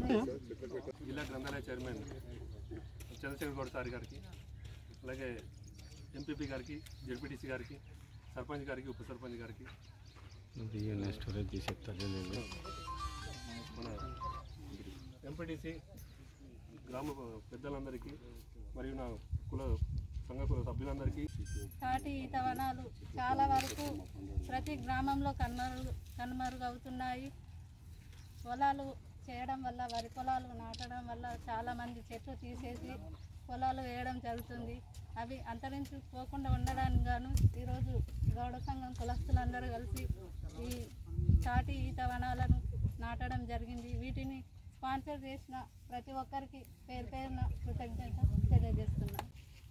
జిల్లా గ్రంథాలయ chairman Chandrasekhar Goud sir గారికి అలాగే ఎంపీపీ గారికి జడ్పీటీసీ గారికి సర్పంచ్ గారికి ఉప సర్పంచ్ గారికి స్టోరేజ్ తీసి చెప్తారు మన ఎంపీటీసీ గ్రామ పెద్దలందరికీ మరియు నా కుల సంఘ కుల సభ్యులందరికీ తాటి ఈత వనాలు చాలా వరకు ప్రతి గ్రామంలో కనుమరుగు కనుమరుగవుతున్నాయి పొలాలు చేయడం వల్ల వరి పొలాలు నాటడం వల్ల చాలామంది చెట్లు తీసేసి పొలాలు వేయడం జరుగుతుంది అవి అంతరించిపోకుండా ఉండడానికి గాను ఈరోజు గౌడ సంఘం కులస్తులందరూ కలిసి ఈ తాటి ఈత వనాలను నాటడం జరిగింది వీటిని స్పాన్సర్ చేసిన ప్రతి ఒక్కరికి పేరు పేరున కృతజ్ఞత తెలియజేస్తున్నాను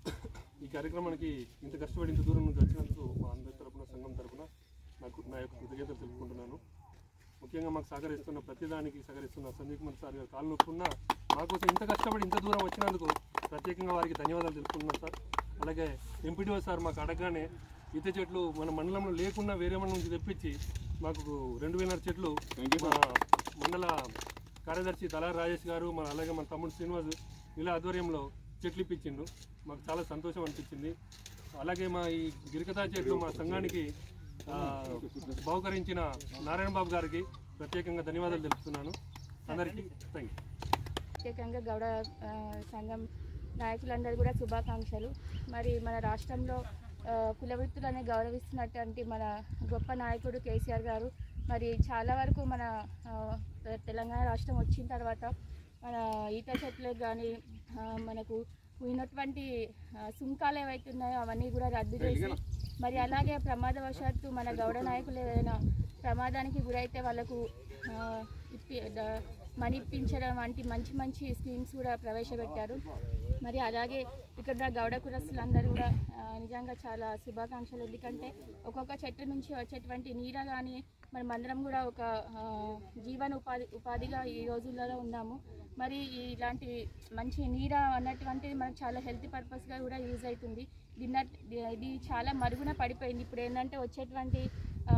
ఈ కార్యక్రమానికి ఇంత కష్టపడి ఇంత దూరం నుంచి వచ్చినందుకు మా అందరి తరపున సంఘం తరపున నాకు నా యొక్క కృతజ్ఞతలు తెలుపుకుంటున్నాను ముఖ్యంగా మాకు సహకరిస్తున్న ప్రతిదానికి సహకరిస్తున్న సందీప్ కుమార్ సార్ గారు కాలు నొప్పున్నా మాకోసం ఇంత కష్టపడి ఇంత దూరం వచ్చినందుకు ప్రత్యేకంగా వారికి ధన్యవాదాలు తెలుపుకుంటున్నాను సార్ అలాగే ఎంపీడీఓ సార్ మాకు అడగగానే ఈత చెట్లు మన మండలంలో లేకుండా వేరే మండలం నుంచి తెప్పించి మాకు రెండు వేల చెట్లు మా మండల కార్యదర్శి దళారి రాజేష్ గారు మన అలాగే మన తమ్ముడు శ్రీనివాస్ వీళ్ళ ఆధ్వర్యంలో చెట్లు ఇప్పించిండు మాకు చాలా సంతోషం అనిపించింది అలాగే మా ఈ గిరికతా చెట్లు మా సంఘానికి ఆ, బహుకరించిన నారాయణ బాబు గారికి ప్రత్యేకంగా ధన్యవాదాలు తెలుపుతున్నాను అందరికీ థ్యాంక్ యూ ప్రత్యేకంగా గౌడ ఆ, సంఘం నాయకులందరూ కూడా శుభాకాంక్షలు మరి మన రాష్ట్రంలో ఆ, కుల వృత్తులని గౌరవిస్తున్నటువంటి మన గొప్ప నాయకుడు కేసీఆర్ గారు మరి చాలా వరకు మన ఆ, తెలంగాణ రాష్ట్రం వచ్చిన తర్వాత మన ఈత చెట్లకు కానీ మనకు ఉన్నటువంటి ఆ, సుంకాలు ఏవైతే ఉన్నాయో అవన్నీ కూడా రద్దు చేసి మరి అలాగే ప్రమాదవశాత్తు మన గౌడ నాయకులు ఏదైనా ప్రమాదానికి గురైతే వాళ్ళకు ఆ, ఇప్పి ద- మనీ ఇప్పించడం వంటి మంచి మంచి స్కీమ్స్ కూడా ప్రవేశపెట్టారు మరి అలాగే ఇక్కడ ఉన్న గౌడ కులస్తులందరూ కూడా ఆ, నిజంగా చాలా శుభాకాంక్షలు ఎందుకంటే ఒక్కొక్క చెట్టు నుంచి వచ్చేటువంటి నీడ కానీ మనం అందరం కూడా ఒక ఆ, జీవన ఉపాధి ఉపాధిగా ఈ రోజులలో ఉన్నాము మరి ఇలాంటి మంచి నీడ అన్నటువంటిది మనకు చాలా హెల్త్ పర్పస్గా కూడా యూజ్ అవుతుంది దీన్న ఇది చాలా మరుగున పడిపోయింది ఇప్పుడు ఏంటంటే వచ్చేటువంటి ఆ,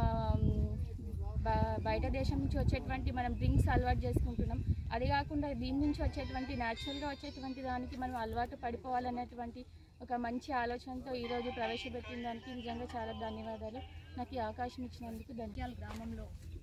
బ- బయట దేశం నుంచి వచ్చేటువంటి మనం డ్రింక్స్ అలవాటు చేసుకుంటున్నాం అది కాకుండా దీని నుంచి వచ్చేటువంటి న్యాచురల్గా వచ్చేటువంటి దానికి మనం అలవాటు పడిపోవాలనేటువంటి ఒక మంచి ఆలోచనతో ఈరోజు ప్రవేశపెట్టిన దానికి నిజంగా చాలా ధన్యవాదాలు నాకు ఈ అవకాశం ఇచ్చినందుకు ధన్యవాదాలు గ్రామంలో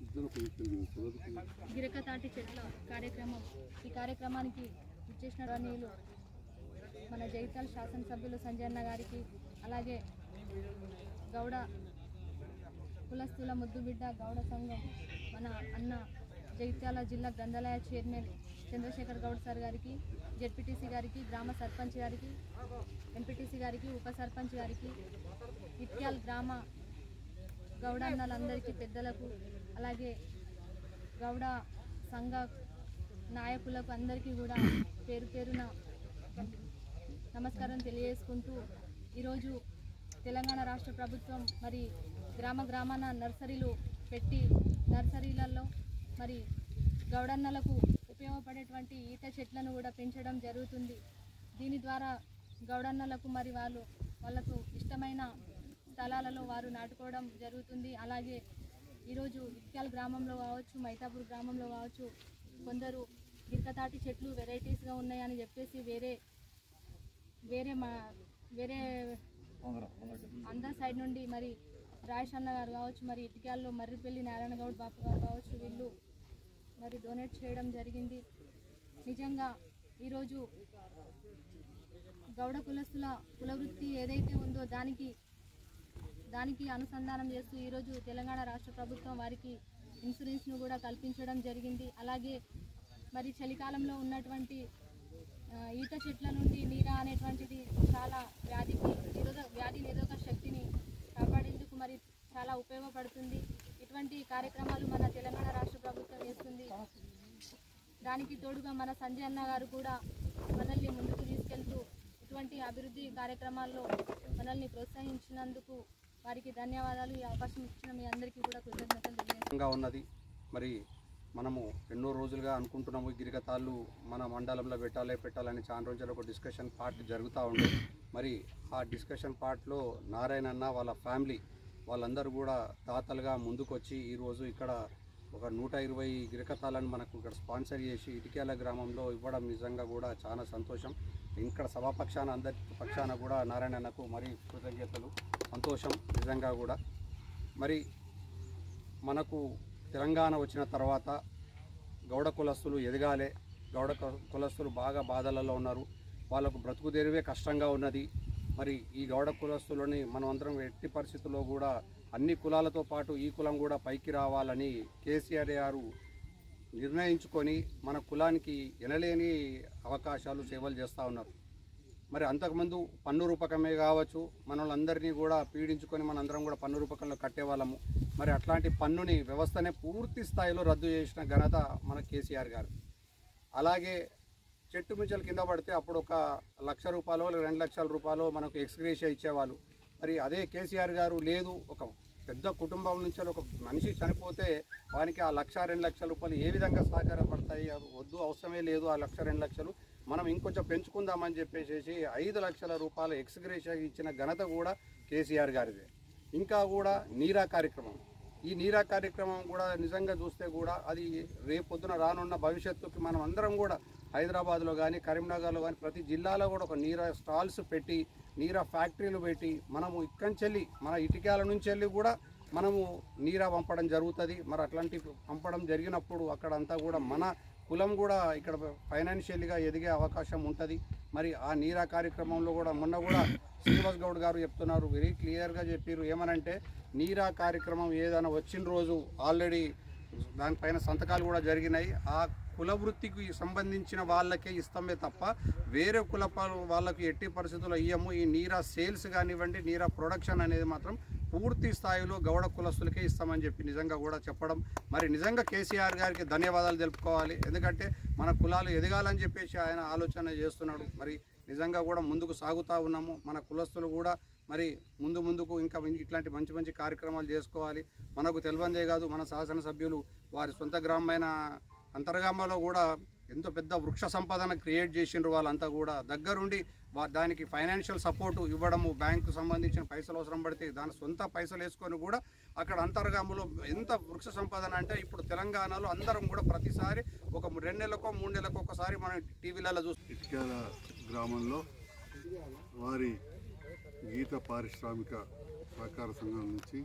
గిరకతాటి చెట్ల కార్యక్రమం ఈ కార్యక్రమానికి ఇచ్చేసిన రనీయులు మన జగిత్యాల శాసనసభ్యులు సంజయ్ అన్న గారికి అలాగే గౌడ కులస్తుల ముద్దుబిడ్డ గౌడ సంఘం మన అన్న జగిత్యాల జిల్లా గ్రంథాలయ చైర్మన్ చంద్రశేఖర్ గౌడ్ సార్ గారికి జెడ్పీటీసీ గారికి గ్రామ సర్పంచ్ గారికి ఎంపీటీసీ గారికి ఉప సర్పంచ్ గారికి ఇట్యాల్ గ్రామ గౌడ అన్నలందరికీ పెద్దలకు అలాగే గౌడ సంఘ నాయకులకు అందరికీ కూడా పేరు పేరున నమస్కారం తెలియజేసుకుంటూ ఈరోజు తెలంగాణ రాష్ట్ర ప్రభుత్వం మరి గ్రామ గ్రామాన నర్సరీలు పెట్టి నర్సరీలలో మరి గౌడన్నలకు ఉపయోగపడేటువంటి ఈత చెట్లను కూడా పెంచడం జరుగుతుంది దీని ద్వారా గౌడన్నలకు మరి వాళ్ళు వాళ్ళకు ఇష్టమైన స్థలాలలో వారు నాటుకోవడం జరుగుతుంది అలాగే ఈరోజు ఇట్కాల్ గ్రామంలో కావచ్చు మైతాపూర్ గ్రామంలో కావచ్చు కొందరు గిక్కతాటి చెట్లు వెరైటీస్గా ఉన్నాయని చెప్పేసి వేరే వేరే మా వేరే అందర్ సైడ్ నుండి మరి రాయేష్ అన్న గారు కావచ్చు మరి ఇటుకాల్లో మర్రిపల్లి నారాయణ గౌడ్ బాపు గారు కావచ్చు వీళ్ళు మరి డొనేట్ చేయడం జరిగింది నిజంగా ఈరోజు గౌడ కులస్తుల కులవృత్తి ఏదైతే ఉందో దానికి దానికి అనుసంధానం చేస్తూ ఈరోజు తెలంగాణ రాష్ట్ర ప్రభుత్వం వారికి ఇన్సూరెన్స్ను కూడా కల్పించడం జరిగింది అలాగే మరి చలికాలంలో ఉన్నటువంటి ఆ, ఈత చెట్ల నుండి నీర అనేటువంటిది చాలా వ్యాధికి నిరోధ వ్యాధి నిరోధక శక్తిని కాపాడేందుకు మరి చాలా ఉపయోగపడుతుంది ఇటువంటి కార్యక్రమాలు మన తెలంగాణ రాష్ట్ర ప్రభుత్వం చేస్తుంది దానికి తోడుగా మన సంజయ్ అన్న గారు కూడా మనల్ని ముందుకు తీసుకెళ్తూ ఇటువంటి అభివృద్ధి కార్యక్రమాల్లో మనల్ని ప్రోత్సహించినందుకు వారికి ధన్యవాదాలు ఈ అవకాశం ఇచ్చిన మీ అందరికీ కూడా కృతజ్ఞతలు తెలియజేస్తున్నాను గా ఉన్నది మరి మనము ఎన్నో రోజులుగా అనుకుంటున్నాము ఈ గిరిగతాళ్ళు మన మండలంలో పెట్టాలి పెట్టాలని చాలా రోజులు ఒక డిస్కషన్ పార్ట్ జరుగుతూ ఉంది మరి ఆ డిస్కషన్ పార్ట్లో నారాయణ అన్న వాళ్ళ ఫ్యామిలీ వాళ్ళందరూ కూడా తాతలుగా ముందుకొచ్చి ఈరోజు ఇక్కడ ఒక నూట ఇరవై గిరకతాలను మనకు ఇక్కడ స్పాన్సర్ చేసి ఇటికేల గ్రామంలో ఇవ్వడం నిజంగా కూడా చాలా సంతోషం ఇక్కడ సభాపక్షాన అందరి పక్షాన కూడా నారాయణన్నకు మరి కృతజ్ఞతలు సంతోషం నిజంగా కూడా మరి మనకు తెలంగాణ వచ్చిన తర్వాత గౌడ కులస్తులు ఎదగాలి గౌడ కు- కులస్తులు బాగా బాధలలో ఉన్నారు వాళ్ళకు బ్రతుకు తెరువే కష్టంగా ఉన్నది మరి ఈ గౌడ కులస్తులని మనం అందరం ఎట్టి పరిస్థితుల్లో కూడా అన్ని కులాలతో పాటు ఈ కులం కూడా పైకి రావాలని కేసీఆర్ గారు నిర్ణయించుకొని మన కులానికి ఎనలేని అవకాశాలు సేవలు చేస్తూ ఉన్నారు మరి అంతకుముందు పన్ను రూపకమే కావచ్చు మనల్ని కూడా పీడించుకొని మనందరం కూడా పన్ను రూపకంలో కట్టేవాళ్ళము మరి అట్లాంటి పన్నుని వ్యవస్థనే పూర్తి స్థాయిలో రద్దు చేసిన ఘనత మన కేసీఆర్ గారు అలాగే చెట్టు మించలు కింద పడితే అప్పుడు ఒక లక్ష రూపాయలు లేదా రెండు లక్షల రూపాయలు మనకు ఎక్స్గ్రేషియా ఇచ్చేవాళ్ళు మరి అదే కేసీఆర్ గారు లేదు ఒక పెద్ద కుటుంబం నుంచి ఒక మనిషి చనిపోతే వానికి ఆ లక్ష రెండు లక్షల రూపాయలు ఏ విధంగా సహకారపడతాయి అవి వద్దు అవసరమే లేదు ఆ లక్ష రెండు లక్షలు మనం ఇంకొంచెం పెంచుకుందామని చెప్పేసి ఐదు లక్షల రూపాయల ఎక్స్గ్రేషియా ఇచ్చిన ఘనత కూడా కేసీఆర్ గారిదే ఇంకా కూడా నీరా కార్యక్రమం ఈ నీరా కార్యక్రమం కూడా నిజంగా చూస్తే కూడా అది రేపొద్దున రానున్న భవిష్యత్తుకి మనం అందరం కూడా హైదరాబాద్లో కానీ కరీంనగర్లో కానీ ప్రతి జిల్లాలో కూడా ఒక నీరా స్టాల్స్ పెట్టి నీరా ఫ్యాక్టరీలు పెట్టి మనము ఇక్కడి నుంచి మన ఇటికాల నుంచి వెళ్ళి కూడా మనము నీరా పంపడం జరుగుతుంది మరి అట్లాంటి పంపడం జరిగినప్పుడు అక్కడ అంతా కూడా మన కులం కూడా ఇక్కడ ఫైనాన్షియల్గా ఎదిగే అవకాశం ఉంటుంది మరి ఆ నీరా కార్యక్రమంలో కూడా మొన్న కూడా శ్రీనివాస్ గౌడ్ గారు చెప్తున్నారు వెరీ క్లియర్గా చెప్పారు ఏమనంటే నీరా కార్యక్రమం ఏదైనా వచ్చిన రోజు ఆల్రెడీ దానిపైన సంతకాలు కూడా జరిగినాయి ఆ కుల వృత్తికి సంబంధించిన వాళ్ళకే ఇస్తామే తప్ప వేరే కుల ప- వాళ్ళకి ఎట్టి పరిస్థితుల్లో ఇయ్యము ఈ నీరా సేల్స్ కానివ్వండి నీరా ప్రొడక్షన్ అనేది మాత్రం పూర్తి స్థాయిలో గౌడ కులస్తులకే ఇస్తామని చెప్పి నిజంగా కూడా చెప్పడం మరి నిజంగా కేసీఆర్ గారికి ధన్యవాదాలు తెలుపుకోవాలి ఎందుకంటే మన కులాలు ఎదగాలని చెప్పేసి ఆయన ఆలోచన చేస్తున్నాడు మరి నిజంగా కూడా ముందుకు సాగుతూ ఉన్నాము మన కులస్తులు కూడా మరి ముందు ముందుకు ఇంకా ఇట్లాంటి మంచి మంచి కార్యక్రమాలు చేసుకోవాలి మనకు తెలియందే కాదు మన శాసనసభ్యులు వారి సొంత గ్రామమైన అంతర్గామలో కూడా ఎంతో పెద్ద వృక్ష సంపదన క్రియేట్ చేసిండ్రు వాళ్ళంతా కూడా దగ్గరుండి వా- దానికి ఫైనాన్షియల్ సపోర్ట్ ఇవ్వడము బ్యాంకు సంబంధించిన పైసలు అవసరం పడితే దాని సొంత పైసలు వేసుకొని కూడా అక్కడ అంతర్గాములో ఎంత వృక్ష సంపదన అంటే ఇప్పుడు తెలంగాణలో అందరం కూడా ప్రతిసారి ఒక రెండు నెలలకో మూడు నెలలకు ఒకసారి మనం టీవీలలో చూస్తాం ఇటుకాల గ్రామంలో వారి గీత పారిశ్రామిక సహకార సంఘం నుంచి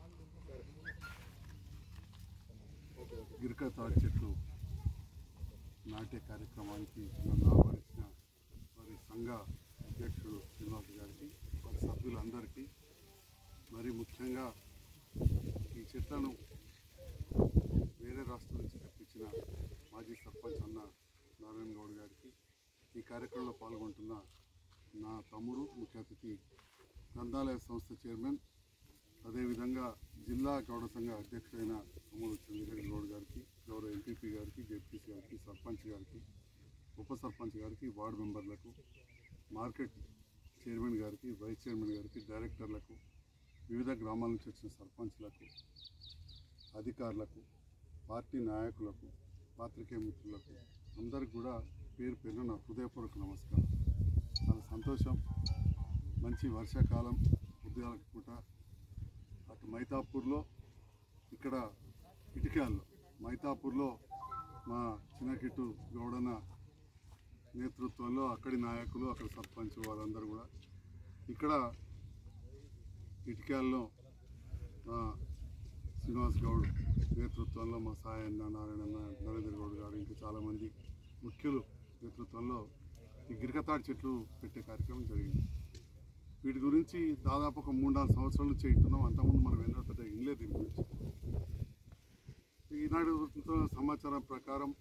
గిరిక తాడి చెట్లు నాటే కార్యక్రమానికి నన్ను ఆహ్వానించిన వారి సంఘ అధ్యక్షుడు శ్రీనివాస్ గారికి వారి సభ్యులందరికీ మరి ముఖ్యంగా ఈ చెట్లను వేరే రాష్ట్రం నుంచి తెప్పించిన మాజీ సర్పంచ్ అన్న నారాయణ గౌడ్ గారికి ఈ కార్యక్రమంలో పాల్గొంటున్న నా తమ్ముడు ముఖ్య అతిథి గ్రంథాలయ సంస్థ చైర్మన్ అదేవిధంగా జిల్లా గౌడ సంఘ అధ్యక్షుడైన తమ్ముడు చంద్రగిరి గౌడ్ గారికి గౌరవ ఎంపీపీ గారికి జెడ్పీసీ గారికి సర్పంచ్ గారికి ఉప సర్పంచ్ గారికి వార్డు మెంబర్లకు మార్కెట్ చైర్మన్ గారికి వైస్ చైర్మన్ గారికి డైరెక్టర్లకు వివిధ గ్రామాల నుంచి వచ్చిన సర్పంచ్లకు అధికారులకు పార్టీ నాయకులకు పాత్రికేయ మిత్రులకు అందరికి కూడా పేరు పేరున నా హృదయపూర్వక నమస్కారం చాలా సంతోషం మంచి వర్షాకాలం ఉదయాల పూట అటు మైతాపూర్లో ఇక్కడ ఇటికాల్లో మైతాపూర్లో మా చిన్నకిట్టు గౌడన నేతృత్వంలో అక్కడి నాయకులు అక్కడ సర్పంచ్ వారందరూ కూడా ఇక్కడ ఇటికాల్లో మా శ్రీనివాస్ గౌడ్ నేతృత్వంలో మా సాయన్న నారాయణన్న నరేంద్ర గౌడ్ గారు ఇంకా చాలామంది ముఖ్యులు నేతృత్వంలో ఈ గిరికతాడు చెట్లు పెట్టే కార్యక్రమం జరిగింది వీటి గురించి దాదాపు ఒక మూడు నాలుగు సంవత్సరాల నుంచి ఇంటున్నాం అంతకుముందు మనం ఎన్నో పెద్ద ఇల్లే దీని గురించి ఈనాడు వస్తున్న సమాచారం ప్రకారం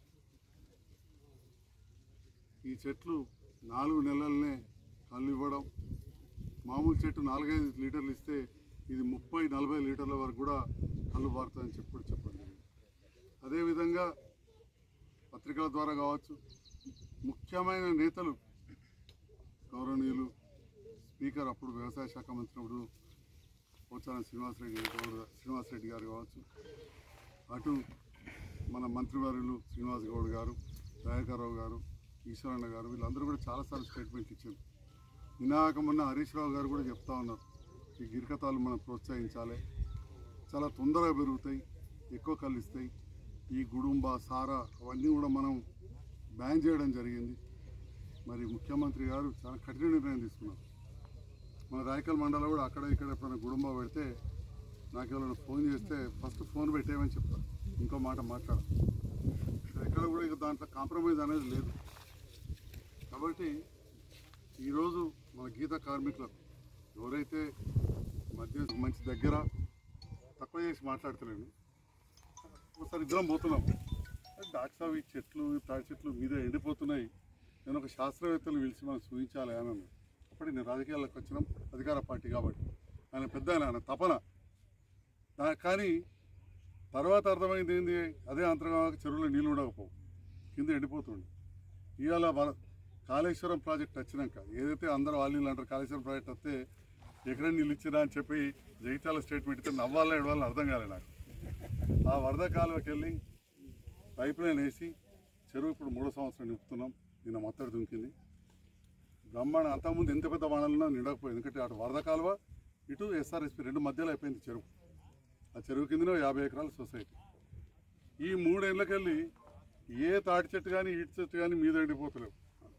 ఈ చెట్లు నాలుగు నెలలనే కళ్ళు ఇవ్వడం మామూలు చెట్టు నాలుగైదు లీటర్లు ఇస్తే ఇది ముప్పై నలభై లీటర్ల వరకు కూడా కళ్ళు పారుతుందని చెప్పి చెప్పడం జరిగింది అదేవిధంగా పత్రికల ద్వారా కావచ్చు ముఖ్యమైన నేతలు గౌరవనీయులు స్పీకర్ అప్పుడు వ్యవసాయ శాఖ మంత్రి పోచారం శ్రీనివాసరెడ్డి గౌడ శ్రీనివాసరెడ్డి గారు కావచ్చు అటు మన మంత్రివర్యులు శ్రీనివాస్ గౌడ్ గారు దయాకర్రావు గారు ఈశ్వరన్న గారు వీళ్ళందరూ కూడా చాలాసార్లు స్టేట్మెంట్ ఇచ్చారు వినాయక మొన్న హరీష్ రావు గారు కూడా చెప్తా ఉన్నారు ఈ గిరికతాలు మనం ప్రోత్సహించాలి చాలా తొందరగా పెరుగుతాయి ఎక్కువ కళ్ళు ఇస్తాయి ఈ గుడుంబ సారా అవన్నీ కూడా మనం బ్యాన్ చేయడం జరిగింది మరి ముఖ్యమంత్రి గారు చాలా కఠిన నిర్ణయం తీసుకున్నారు మన రాయకల్ మండలం కూడా అక్కడ ఇక్కడ ఎప్పుడైనా గుడుంబ పెడితే నాకు ఎవరైనా ఫోన్ చేస్తే ఫస్ట్ ఫోన్ పెట్టేయమని చెప్తారు ఇంకో మాట మాట్లాడ ఎక్కడ కూడా ఇక దాంట్లో కాంప్రమైజ్ అనేది లేదు కాబట్టి ఈరోజు మన గీత కార్మికులకు ఎవరైతే మధ్య మంచి దగ్గర తక్కువ చేసి మాట్లాడతలేను ఒకసారి ఇద్దరం పోతున్నాం డాక్టర్ సాబ్ ఈ చెట్లు తాడి చెట్లు మీద ఎండిపోతున్నాయి నేను ఒక శాస్త్రవేత్తలు పిలిచి మనం చూపించాలి అని అన్నాడు. అప్పటికి నేను రాజకీయాల్లోకి వచ్చినాం అధికార పార్టీ కాబట్టి ఆయన పెద్ద ఆయన ఆయన తపన దా- కానీ తర్వాత అర్థమైంది ఏంది అదే అంతర్గామక చెరువులో నీళ్ళు ఉండకపోవు కింద ఎండిపోతుండే ఇవాళ వర- కాళేశ్వరం ప్రాజెక్ట్ వచ్చినాక ఏదైతే అందరూ వాళ్ళు వీళ్ళు అంటారు కాళేశ్వరం ప్రాజెక్ట్ వస్తే ఎక్కడ నీళ్ళు ఇచ్చినా అని చెప్పి జగిత్యాల స్టేట్మెంట్ ఇస్తే నవ్వాలా ఎడవాలని అర్థం కాలే నాకు ఆ వరద కాలువకి వెళ్ళి పైప్ లైన్ వేసి చెరువు ఇప్పుడు మూడో సంవత్సరం నింపుతున్నాం నిన్న మొత్తడి దుంకింది బ్రహ్మాండ అంతకుముందు ఎంత పెద్ద వానలున్నా నిండకపోయింది ఎందుకంటే అటు వరద కాలువ ఇటు ఎస్ఆర్ఎస్పి రెండు మధ్యలో అయిపోయింది చెరువు ఆ చెరువు కిందనే యాభై ఎకరాల సొసైటీ ఈ మూడేళ్ళకెళ్ళి ఏ తాటి చెట్టు కానీ ఈటి చెట్టు కానీ మీద ఎండిపోతలేవు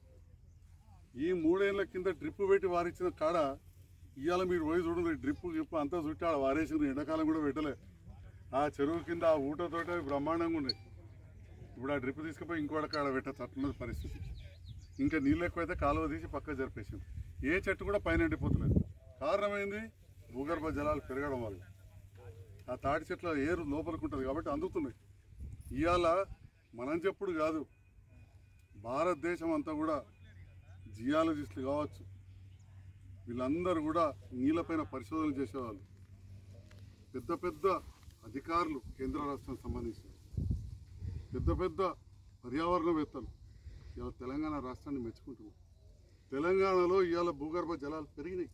ఈ మూడేళ్ల కింద డ్రిప్ పెట్టి వారిచ్చిన కాడ ఇవాళ మీరు పోయి చూడండి డ్రిప్ గిప్పు అంతా చుట్టి ఆడ వారేసింది ఎండాకాలం కూడా పెట్టలే ఆ చెరువు కింద ఆ ఊటతోట బ్రహ్మాండంగా ఉన్నాయి ఇప్పుడు ఆ డ్రిప్ తీసుకుపోయి ఇంకోటి కాడ పెట్టచ్చు అట్లున్నది పరిస్థితి ఇంకా నీళ్ళు ఎక్కువైతే కాలువ తీసి పక్క జరిపేసింది ఏ చెట్టు కూడా పైన ఎండిపోతలేదు కారణం ఏంది భూగర్భ జలాలు పెరగడం వల్ల ఆ తాటి చెట్ల ఏరు లోపలికి ఉంటుంది కాబట్టి అందుతున్నాయి ఇవాళ మనం చెప్పుడు కాదు భారతదేశం అంతా కూడా జియాలజిస్టులు కావచ్చు వీళ్ళందరూ కూడా నీళ్ళపైన పరిశోధనలు చేసేవాళ్ళు పెద్ద పెద్ద అధికారులు కేంద్ర రాష్ట్రానికి సంబంధించిన పెద్ద పెద్ద పర్యావరణవేత్తలు ఇవాళ తెలంగాణ రాష్ట్రాన్ని మెచ్చుకుంటున్నారు తెలంగాణలో ఇవాళ భూగర్భ జలాలు పెరిగినాయి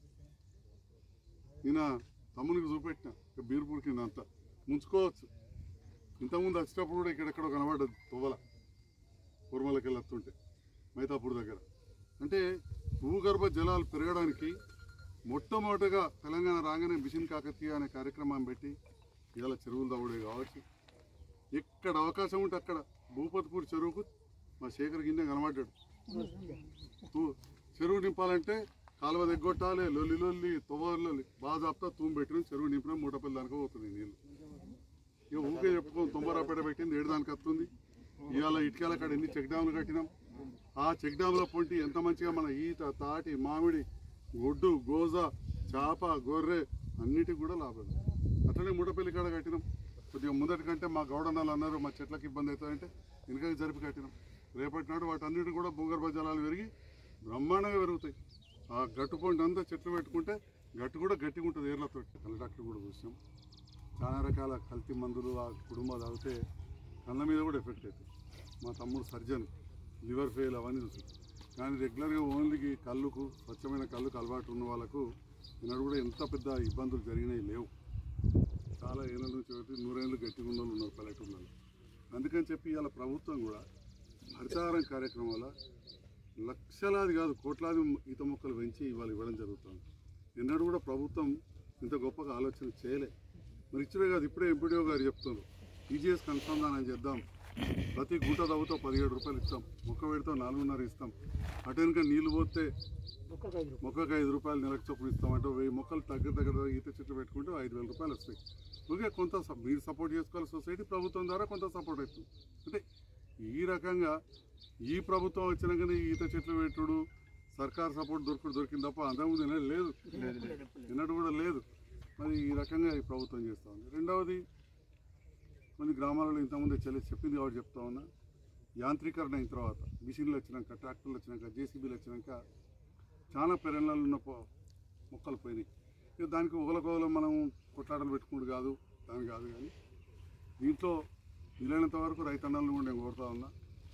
ఈయన తమ్మునికి చూపెట్టిన ఇక బీర్పూర్ కింద అంతా ముంచుకోవచ్చు ఇంతకుముందు వచ్చేటప్పుడు కూడా ఇక్కడెక్కడో కనబడ్డది తువ్వల కుర్మలకి వెళ్ళొస్తుంటే మైతాపూర్ దగ్గర అంటే భూగర్భ జలాలు పెరగడానికి మొట్టమొదటగా తెలంగాణ రాగానే మిషన్ కాకతీయ అనే కార్యక్రమాన్ని పెట్టి ఇవాళ చెరువులు తవ్వడే కావచ్చు ఎక్కడ అవకాశం ఉంటే అక్కడ భూపతిపూర్ చెరువుకు మా శేఖర్ గిన్నె కనబడ్డాడు తూ- చెరువు నింపాలంటే కాలువ దగ్గొట్టాలి లొల్లి లొల్లి తొవ్వలొల్లి బాగా చెప్తా తూము పెట్టిన చెరువు నింపిన మూటపల్లి దానికి పోతుంది నీళ్ళు ఇక ఊకే చెప్పుకొని తొంభరాపేట పెట్టింది ఏడు దానికి వస్తుంది ఇవాళ ఇటుకల కాడ ఎన్ని చెక్ డ్యాములు కట్టినాం ఆ చెక్ డ్యాముల పొంటి ఎంత మంచిగా మన ఈత తాటి మామిడి గొడ్డు గోజ చేప గొర్రె అన్నిటికి కూడా లాభం అట్లనే మూటపల్లి కాడ కట్టినాం కొద్దిగా ముందటి కంటే మా గౌడన్నలు అన్నారు మా చెట్లకు ఇబ్బంది అవుతాయంటే వెనుకకి జరిపి కట్టినాం రేపటి నాడు వాటన్నిటి కూడా భూగర్భ జలాలు పెరిగి బ్రహ్మాండంగా పెరుగుతాయి ఆ గట్టు పొంటి అంతా చెట్లు పెట్టుకుంటే గట్టు కూడా గట్టిగా ఉంటుంది ఏర్లతో కళ్ళ డాక్టర్ కూడా చూసాం చాలా రకాల కల్తీ మందులు ఆ కుటుంబం తాగితే కళ్ళ మీద కూడా ఎఫెక్ట్ అవుతుంది మా తమ్ముడు సర్జన్ లివర్ ఫెయిల్ అవన్నీ చూసి కానీ రెగ్యులర్గా ఓన్లీకి కళ్ళుకు స్వచ్ఛమైన కళ్ళుకు అలవాటు ఉన్న వాళ్ళకు ఈనాడు కూడా ఎంత పెద్ద ఇబ్బందులు జరిగినాయి లేవు చాలా ఏళ్ళ నుంచి ఒకటి నూరేళ్ళు గట్టిగా ఉన్న వాళ్ళు ఉన్నారు పల్లెటూళ్ళలో అందుకని చెప్పి ఇవాళ ప్రభుత్వం కూడా హరితహారం కార్యక్రమం వల్ల లక్షలాది కాదు కోట్లాది ఈత మొక్కలు పెంచి ఇవాళ ఇవ్వడం జరుగుతుంది ఎన్నడూ కూడా ప్రభుత్వం ఇంత గొప్పగా ఆలోచన చేయలే మరి ఇచ్చినే కాదు ఇప్పుడే ఎంపీడీఓ గారు చెప్తున్నారు ఈజీఎస్ అనుసంధానం చేద్దాం ప్రతి గుంట తవ్వుతో పదిహేడు రూపాయలు ఇస్తాం మొక్క పెడితే నాలుగున్నర ఇస్తాం అటు వెనుక నీళ్లు పోతే మొక్కకు ఐదు రూపాయలు నెలకు చొప్పున ఇస్తాం అంటే వెయ్యి మొక్కలు దగ్గర దగ్గర ఈత చెట్లు పెట్టుకుంటే ఐదు వేల రూపాయలు వస్తాయి ఓకే కొంత స- మీరు సపోర్ట్ చేసుకోవాలి సొసైటీ ప్రభుత్వం ద్వారా కొంత సపోర్ట్ అవుతుంది అంటే ఈ రకంగా ఈ ప్రభుత్వం వచ్చినాకనే ఈ ఈత చెట్లు పెట్టుడు సర్కార్ సపోర్ట్ దొరుకుడు దొరికింది తప్ప అంతకుముందు ఎన్నడూ లేదు ఎన్నడూ కూడా లేదు మరి ఈ రకంగా ఈ ప్రభుత్వం చేస్తూ ఉంది రెండవది కొన్ని గ్రామాలలో ఇంతకుముందు చెల్లి చెప్పింది కాబట్టి చెప్తా ఉన్నా యాంత్రీకరణ అయిన తర్వాత మిషన్లు వచ్చినాక ట్రాక్టర్లు వచ్చినాక జేసీబీలు వచ్చినాక చాలా పెరళ్ళలో ఉన్న పొ- మొక్కలు పోయినాయి ఇక దానికి ఒకరికొకరు మనం కొట్లాటలు పెట్టుకుంటూ కాదు దాని కాదు కానీ దీంట్లో వీలైనంత వరకు రైతన్నలను కూడా నేను కోరుతా ఉన్నా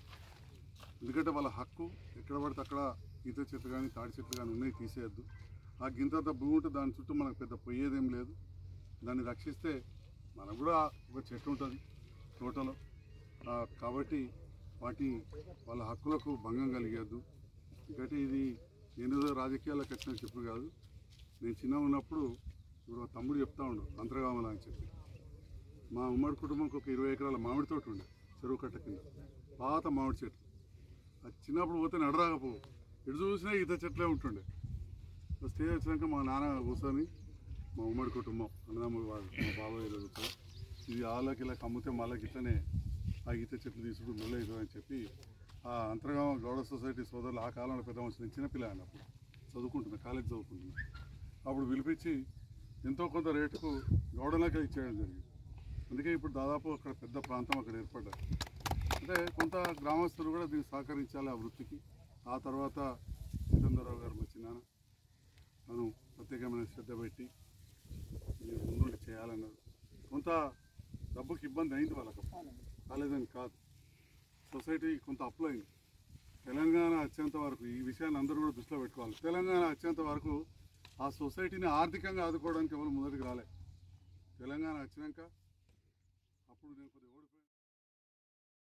ఎందుకంటే వాళ్ళ హక్కు ఎక్కడ పడితే అక్కడ ఈత చెట్లు కానీ తాడి చెట్లు కానీ ఉన్నాయి తీసేయద్దు ఆ గింతంత భూమి ఉంటే దాని చుట్టూ మనకు పెద్ద పోయేదేం లేదు దాన్ని రక్షిస్తే మనకు కూడా ఒక చెట్టు ఉంటుంది తోటలో ఆ, కాబట్టి వాటి వాళ్ళ హక్కులకు భంగం కలిగేద్దు ఎందుకంటే ఇది నేను రాజకీయాలకు వచ్చిన చెప్పు కాదు నేను చిన్న ఉన్నప్పుడు ఇప్పుడు మా తమ్ముడు చెప్తా ఉండు అంతర్గామల అని చెప్పి మా ఉమ్మడి కుటుంబంకి ఒక ఇరవై ఎకరాల మామిడి తోట ఉండే చెరువు కట్ట కింద పాత మామిడి చెట్టు అది చిన్నప్పుడు పోతే నడరాకపో ఇటు చూసినా ఈత చెట్లే ఉంటుండే ఓ స్టేజ్ వచ్చినాక మా నాన్న కూర్చొని మా ఉమ్మడి కుటుంబం అన్నదమ్ములు వాళ్ళు మా బాబాయ్ కూర్చొని ఇది వాళ్ళకి ఇలా కమ్మితే మళ్ళీ ఇట్లనే ఆ ఈత చెట్లు తీసుడు మళ్ళీ అని చెప్పి ఆ అంతర్గామ గౌడ సొసైటీ సోదరులు ఆ కాలంలో పెద్ద మనుషులు చిన్నపిల్ల ఆయన అప్పుడు చదువుకుంటున్నా కాలేజ్ చదువుకుంటున్నా అప్పుడు పిలిపించి ఎంతో కొంత రేటుకు గౌడలకే ఇచ్చేయడం జరిగింది అందుకే ఇప్పుడు దాదాపు అక్కడ పెద్ద ప్రాంతం అక్కడ ఏర్పడ్డారు అంటే కొంత గ్రామస్తులు కూడా దీనికి సహకరించాలి ఆ వృత్తికి ఆ తర్వాత జితేంద్రరావు గారు మా చిన్నాన్న తను ప్రత్యేకమైన శ్రద్ధ పెట్టి మీరు ముందుండి చేయాలన్నారు కొంత డబ్బుకి ఇబ్బంది అయింది వాళ్ళకి కాలేదని కాదు సొసైటీ కొంత అప్లై అయింది తెలంగాణ వచ్చేంత వరకు ఈ విషయాన్ని అందరూ కూడా దృష్టిలో పెట్టుకోవాలి తెలంగాణ వచ్చేంత వరకు ఆ సొసైటీని ఆర్థికంగా ఆదుకోవడానికి ఎవరు ముందరికి రాలే తెలంగాణ వచ్చినాక అప్పుడు నేను కొద్దిగా